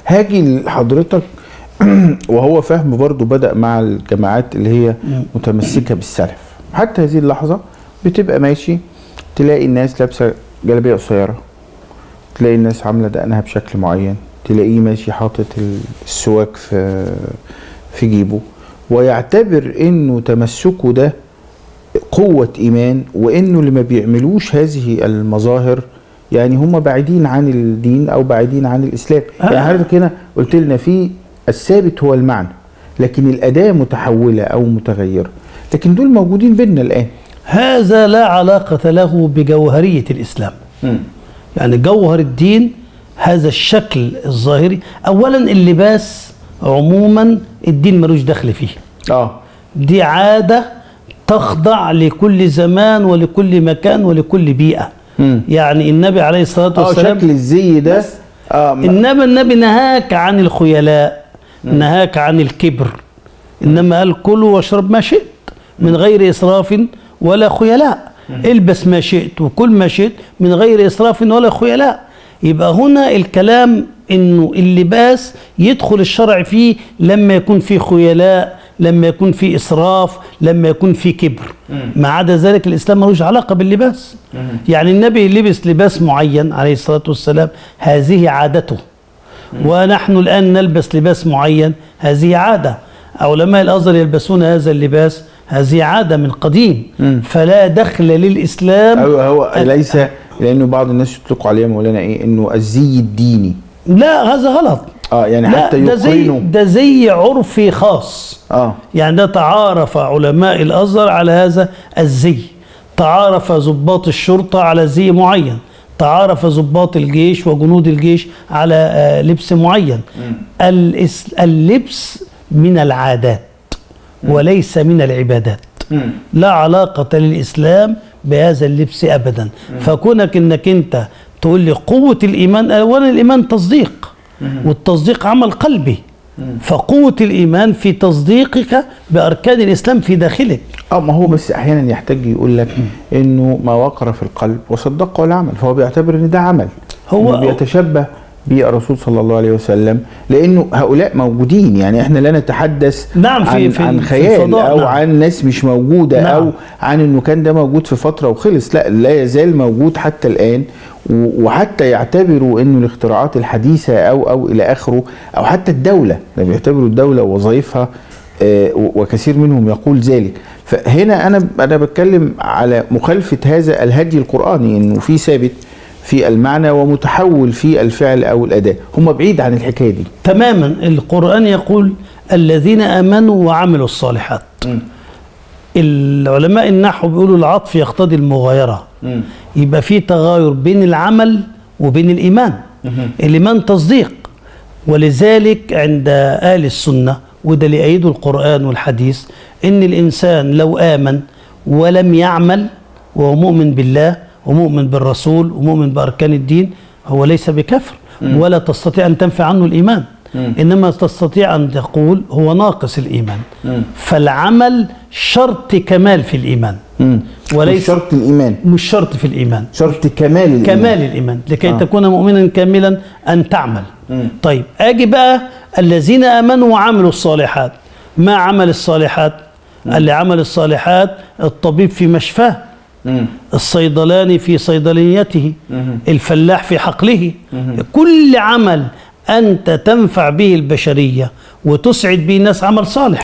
هاجي لحضرتك وهو فهم برضو بدأ مع الجماعات اللي هي متمسكة بالسلف حتى هذه اللحظة بتبقى ماشي تلاقي الناس لابسة جلابية قصيرة تلاقي الناس عاملة دقنها بشكل معين تلاقيه ماشي حاطط السواك في في جيبه ويعتبر انه تمسكه ده قوة ايمان وانه اللي ما بيعملوش هذه المظاهر يعني هم بعيدين عن الدين او بعيدين عن الاسلام آه. يعني حضرتك هنا قلت لنا في الثابت هو المعنى لكن الاداة متحولة او متغيرة لكن دول موجودين بيننا الان هذا لا علاقة له بجوهرية الإسلام يعني جوهر الدين هذا الشكل الظاهري أولا اللباس عموما الدين ملوش دخل فيه اه دي عادة تخضع لكل زمان ولكل مكان ولكل بيئة مم. يعني النبي عليه الصلاة اه والسلام شكل الزي ده بس اه م- إنما النبي نهاك عن الخيلاء نهاك عن الكبر إنما قال كلوا واشرب ما شئت من غير إسراف ولا خيلاء البس ما شئت وكل ما شئت من غير إسراف ولا خيلاء يبقى هنا الكلام إنه اللباس يدخل الشرع فيه لما يكون فيه خيلاء لما يكون فيه إسراف لما يكون فيه كبر ما عدا ذلك الإسلام ملوش علاقة باللباس يعني النبي لبس لباس معين عليه الصلاة والسلام هذه عادته ونحن الآن نلبس لباس معين هذه عادة علماء الأزهر يلبسون هذا اللباس هذه عادة من قديم فلا دخل للإسلام هو هو ليس لانه بعض الناس يطلقوا عليه مولانا ايه انه الزي الديني لا هذا غلط اه يعني لا حتى ده زي يقرنوا ده زي عرفي خاص اه يعني ده تعارف علماء الازهر على هذا الزي تعارف ضباط الشرطه على زي معين تعارف ضباط الجيش وجنود الجيش على آه، لبس معين الإس- اللبس من العادات وليس من العبادات لا علاقة للإسلام بهذا اللبس أبدا فكونك أنك أنت تقول لي قوة الإيمان أولا الإيمان تصديق والتصديق عمل قلبي فقوة الإيمان في تصديقك بأركان الإسلام في داخلك اه ما هو بس احيانا يحتاج يقول لك انه ما وقر في القلب وصدقه العمل فهو بيعتبر ان ده عمل هو- إنه بيتشبه بالرسول صلى الله عليه وسلم لانه هؤلاء موجودين يعني احنا لا نتحدث نعم، في- عن, في- عن في خيال الفضاء، او نعم. عن ناس مش موجوده نعم. او عن انه كان ده موجود في فتره وخلص لا لا يزال موجود حتى الان و- وحتى يعتبروا انه الاختراعات الحديثه او او الى اخره او حتى الدوله ده بيعتبروا الدوله ووظائفها آه، و- وكثير منهم يقول ذلك فهنا انا انا بتكلم على مخالفه هذا الهدي القراني انه في ثابت في المعنى ومتحول في الفعل او الاداء هم بعيد عن الحكايه دي تماما القرآن يقول الذين آمنوا وعملوا الصالحات العلماء النحو بيقولوا العطف يقتضي المغايرة يبقى في تغاير بين العمل وبين الإيمان الإيمان تصديق ولذلك عند أهل السنة وده اللي يأيده القرآن والحديث إن الإنسان لو آمن ولم يعمل وهو مؤمن بالله ومؤمن بالرسول ومؤمن بأركان الدين هو ليس بكفر ولا تستطيع أن تنفع عنه الإيمان إنما تستطيع أن تقول هو ناقص الإيمان فالعمل شرط كمال في الإيمان مش وليس شرط الايمان مش شرط في الإيمان شرط كمال الايمان كمال الإيمان لكي آه. آه. تكون مؤمنا كاملا أن تعمل طيب أجي بقى الذين آمنوا وعملوا الصالحات ما عمل الصالحات اللي عمل الصالحات الطبيب في مشفاه الصيدلاني في صيدليته الفلاح في حقله كل عمل أنت تنفع به البشرية وتسعد به الناس عمل صالح